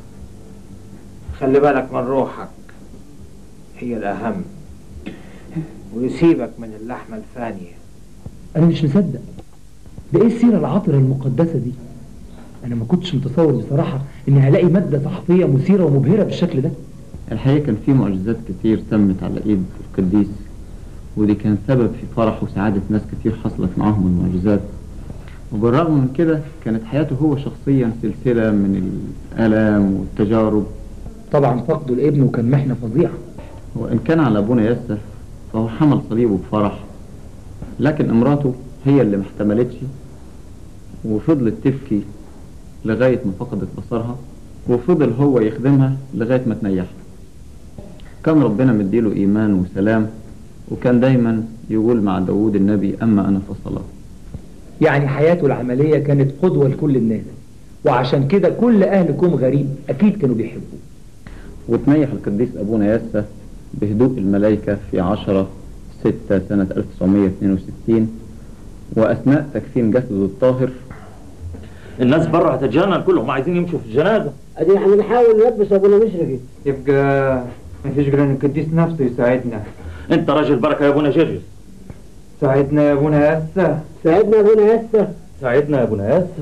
خلي بالك من روحك هي الأهم ويسيبك من اللحمة الفانية انا مش مصدق ده ايه السيره العطره المقدسه دي انا ما كنتش متصور بصراحه اني هلاقي ماده صحفيه مثيره ومبهره بالشكل ده الحقيقة كان في معجزات كتير تمت على إيد القديس ودي كان سبب في فرح وسعادة ناس كتير حصلت معاهم المعجزات وبالرغم من كده كانت حياته هو شخصيا سلسلة من الآلام والتجارب طبعا فقده لابنه كان محنه فظيعه وإن كان على أبونا ياسر فهو حمل صليبه بفرح لكن امراته هي اللي ما احتملتش وفضلت تبكي لغاية ما فقدت بصرها وفضل هو يخدمها لغاية ما تنيحها كان ربنا مديله إيمان وسلام وكان دايما يقول مع داوود النبي أما أنا فصلاة يعني حياته العمليه كانت قدوه لكل الناس وعشان كده كل اهل كوم غريب اكيد كانوا بيحبوه وتنيح القديس أبونا ياسا بهدوء الملائكة في 10 6 سنة 1962 وأثناء تكفين جسده الطاهر الناس بره هتتجنن كلهم عايزين يمشوا في الجنازه ادي احنا بنحاول نلبس ابونا مشرقي يبقى مفيش غير ان القديس نفسه يساعدنا انت راجل بركه يا ابونا جرجس ساعدنا يا ابونا ياسا ساعدنا يا ابونا ياسا ساعدنا يا ابونا ياسا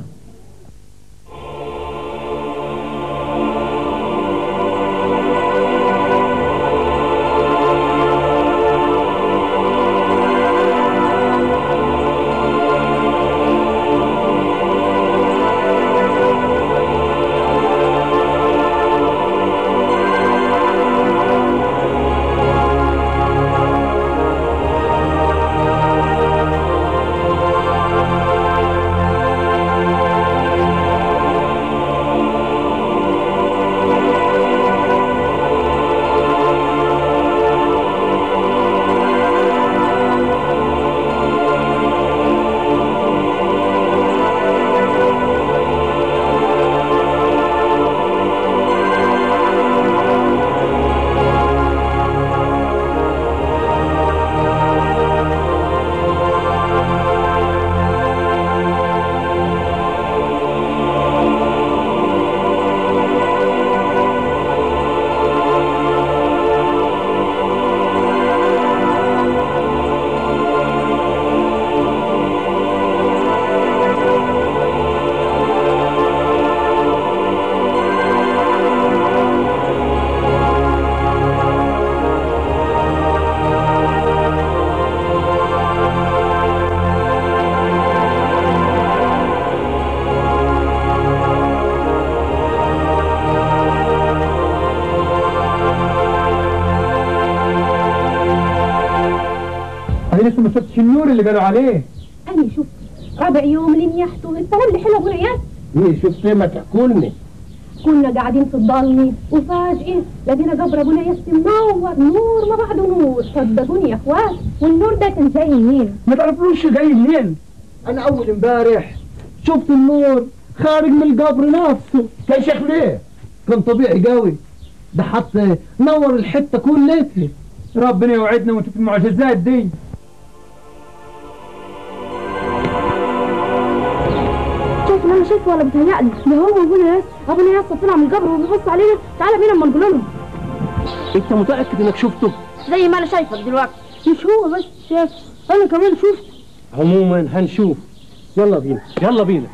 انا لسه ما شفتش النور اللي قالوا عليه أنا شوف رابع يوم لنيحته الكلام اللي حلو أبو نياس ايه شفت ما تحكوا لنا كنا قاعدين في الضلمة وفجأة لقينا قبر أبو نياس منور نور ما بعده نور صدقوني يا إخوات والنور ده كان جاي منين؟ ما تعرفوش جاي منين انا اول امبارح شفت النور خارج من القبر نفسه كان شكله ايه كان طبيعي قوي ده حتى نور الحته كلها ربنا يوعدنا ونشوف المعجزات دي شايف اللي أنا شايفه ولا بتهيألي؟ ده هو أبو نياس أبو نياس طلع من القبر وبيبص علينا تعالى بينا أما نقول لهم انت متاكد انك شفته زي ما أنا شايفك دلوقتي مش هو بس شاف أنا كمان شفت عموما هنشوف يلا بينا يلا بينا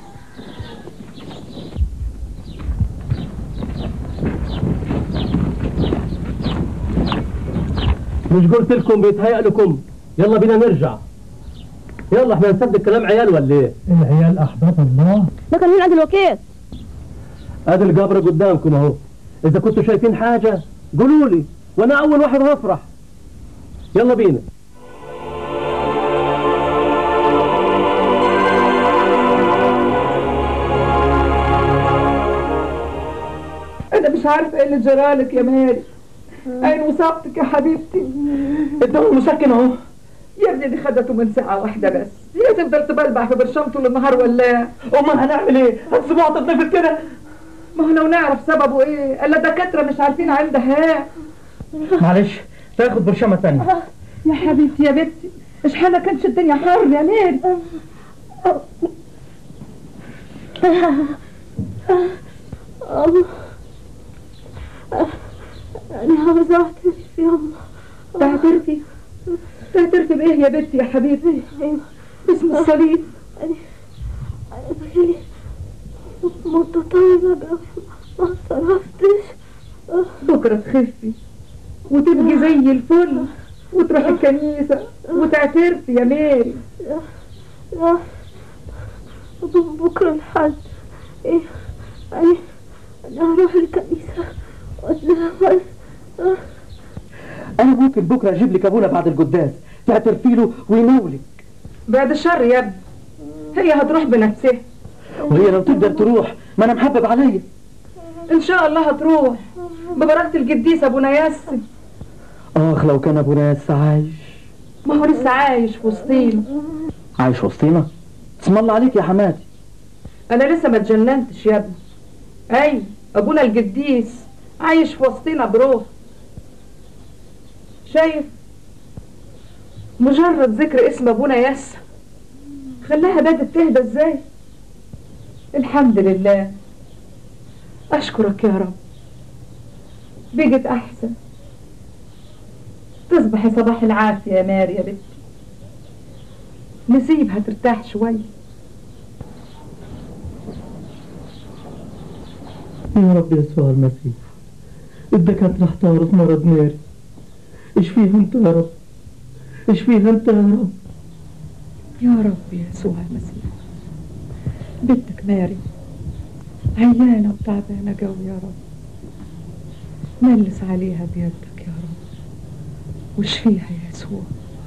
مش قلت لكم بيتهيأ لكم يلا بينا نرجع يلا احنا نصدق كلام عيال ولا ايه؟ العيال احباب الله ده كان مين عند الوكيل؟ ادي القبر قدامكم اهو اذا كنتوا شايفين حاجه قولوا لي وانا اول واحد هفرح يلا بينا انا مش عارفه ايه اللي جرالك يا ماري اين وصابتك يا حبيبتي الدواء المسكن اهو يا ابني دي خدته من ساعه واحده بس هي تفضل تبلبع في برشام طول النهار ولا امال هنعمل ايه هتسيبوها تتنفس كده ما هو لو نعرف سببه ايه الا دكاتره مش عارفين عندها معلش تاخد برشامه ثانيه يا حبيبتي يا بنتي ايش حالة كانش الدنيا حر يا ماري أنا عاوزة أعترف يا الله تعترفي تعترفي بايه يا بنتي يا حبيبتي اسم الصليب أنا متطيبة قوي ما صرفتش بكره تخفي وتبقي زي الفل وتروحي الكنيسه وتعترفي يا ماري لا بكرة الحد إيه أنا أنا هروح الكنيسة وأتناول انا ممكن بكره اجيب لك ابونا بعد القداس تعترفي له ويناولك بعد الشر يا ابني هي هتروح بنفسها وهي لو تقدر تروح ما انا محبب عليا ان شاء الله هتروح ببركة القديس ابونا ياسر اخ لو كان ابونا لسه عايش ما هو لسه عايش في وسطينا عايش وسطينا اسم الله عليك يا حماتي انا لسه ما اتجننتش يا ابني اي ابونا القديس عايش في وسطينا بروح شايف مجرد ذكر اسم ابونا ياسر خلاها بدت تهدى ازاي الحمد لله اشكرك يا رب بقت احسن تصبحي صباح العافية يا ماري يا بنتي نسيبها ترتاح شوي يا رب يسوع المسيح الدكاترة احتاروا في مرض ماري ايش فيها انت يا رب ايش فيها انت يا رب يا رب يسوع المسيح بنتك ماري عيانة وتعبانة قوي يا رب ملس عليها بيدك يا رب واشفيها يا يسوع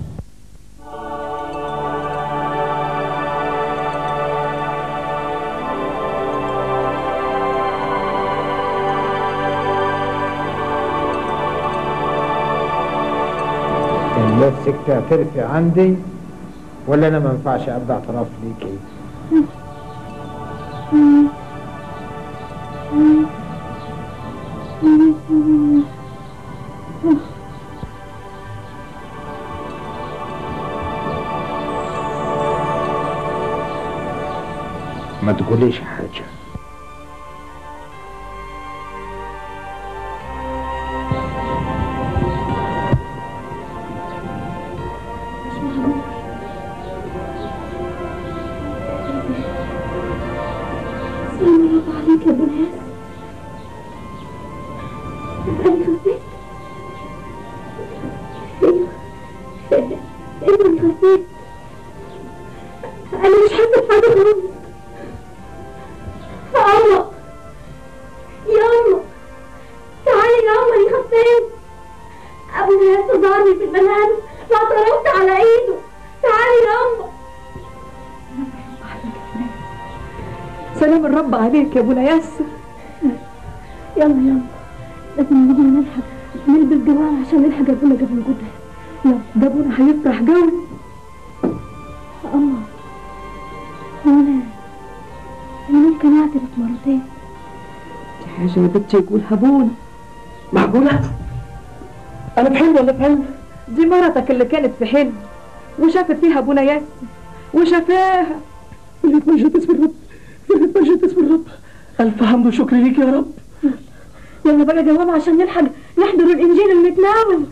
كان نفسك تعترفي عندي ولا انا ما ينفعش ابدا اعتراف ليكي ما تقوليش حاجة سلام الله عليك يا ابو ناس أنا خفيت أيوه أيوه أنا خفيت أنا مش حاسة بحاجة خالص أما يا أما تعالي يا أما أنا خفيت أبو ناس ضربني في المنام واعترفت على إيده سلام الرب عليك يا ابونا ياسر يلا يلا لازم نيجي نلحق نلبس جوال عشان نلحق ابونا قبل الجدة يلا ده ابونا هيفرح قوي الله هو انا انا ممكن اعترف مرتين دي حاجه يا بنتي يقولها ابونا معقولة؟ أنا في حلم ولا في حلم؟ دي مرتك اللي كانت في حلم وشافت فيها ابونا ياسر وشافاها فرقة مجد اسم الرب فرقة مجد اسم الرب ألف حمد وشكر ليك يا رب يلا بقى جواب عشان نلحق نحضر الانجيل المتناول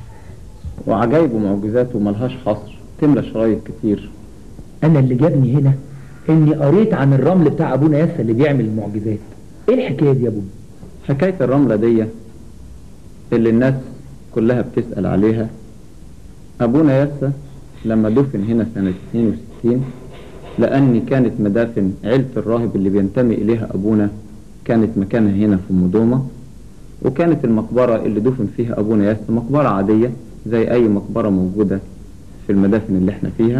وعجائب ومعجزاته ملهاش حصر تملى شرايط كتير انا اللي جابني هنا اني قريت عن الرمل بتاع ابونا ياسر اللي بيعمل المعجزات ايه الحكايه دي يا ابونا حكاية الرملة دي اللي الناس كلها بتسأل عليها أبونا ياسا لما دفن هنا سنة 62 لأن كانت مدافن عيلة الراهب اللي بينتمي إليها أبونا كانت مكانها هنا في مدومة وكانت المقبرة اللي دفن فيها أبونا ياسا مقبرة عادية زي أي مقبرة موجودة في المدافن اللي احنا فيها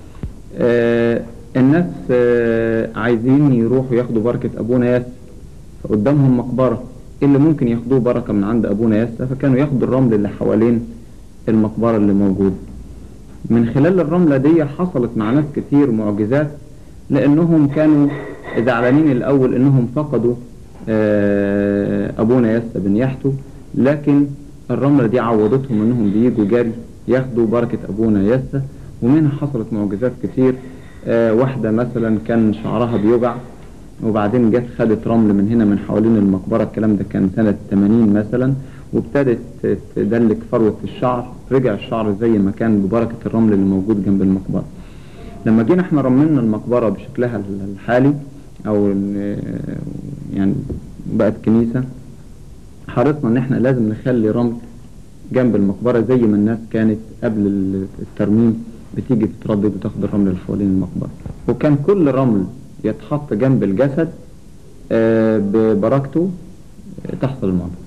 آه الناس آه عايزين يروحوا ياخدوا بركة أبونا ياسا فقدامهم مقبرة إيه اللي ممكن ياخدوه بركة من عند أبونا ياسا فكانوا ياخدوا الرمل اللي حوالين المقبرة اللي موجود من خلال الرملة دي حصلت مع ناس كتير معجزات لأنهم كانوا زعلانين الأول إنهم فقدوا آه، أبونا ياسا بنياحته لكن الرملة دي عوضتهم إنهم بيجوا جري ياخدوا بركة أبونا ياسا ومنها حصلت معجزات كتير آه، واحدة مثلا كان شعرها بيوجع وبعدين جت خدت رمل من هنا من حوالين المقبرة الكلام ده كان سنة 80 مثلا وابتدت تدلك فروة الشعر رجع الشعر زي ما كان ببركة الرمل اللي موجود جنب المقبرة لما جينا احنا رملنا المقبرة بشكلها الحالي او ال- يعني بقت كنيسة حرصنا ان احنا لازم نخلي رمل جنب المقبرة زي ما الناس كانت قبل الترميم بتيجي تتردد وتاخد الرمل اللي حوالين المقبرة وكان كل رمل يتحط جنب الجسد آه، ببركته آه، تحصل المعجزة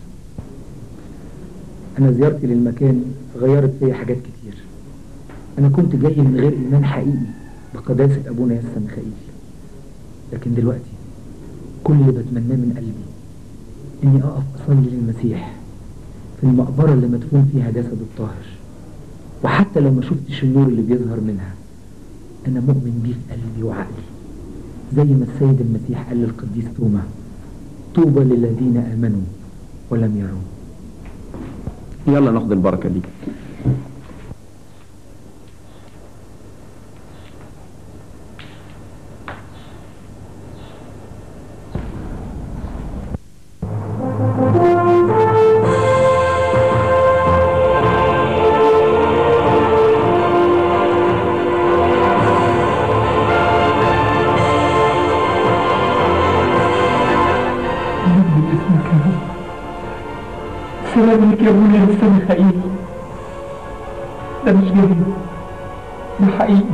انا زيارتي للمكان غيرت فيا حاجات كتير انا كنت جاي من غير ايمان حقيقي بقداسة ابونا ياسا ميخائيل لكن دلوقتي كل اللي بتمناه من قلبي اني اقف اصلي للمسيح في المقبرة اللي مدفون فيها جسد الطاهر وحتى لو ما شفتش النور اللي بيظهر منها انا مؤمن بيه في قلبي وعقلي زي ما السيد المسيح قال للقديس توما طوبى للذين امنوا ولم يروا يلا ناخد البركة دي نبني باسمك يا رب سلام لك يا ابونا يا ميخائيل ده مش جريمة ده حقيقي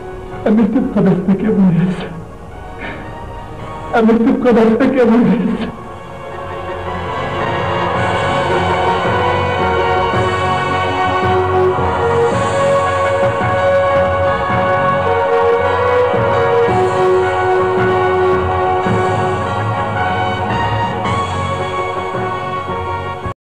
أمرت بقدرتك يا ابونا ياسر أمرت بقدرتك يا ابونا ياسر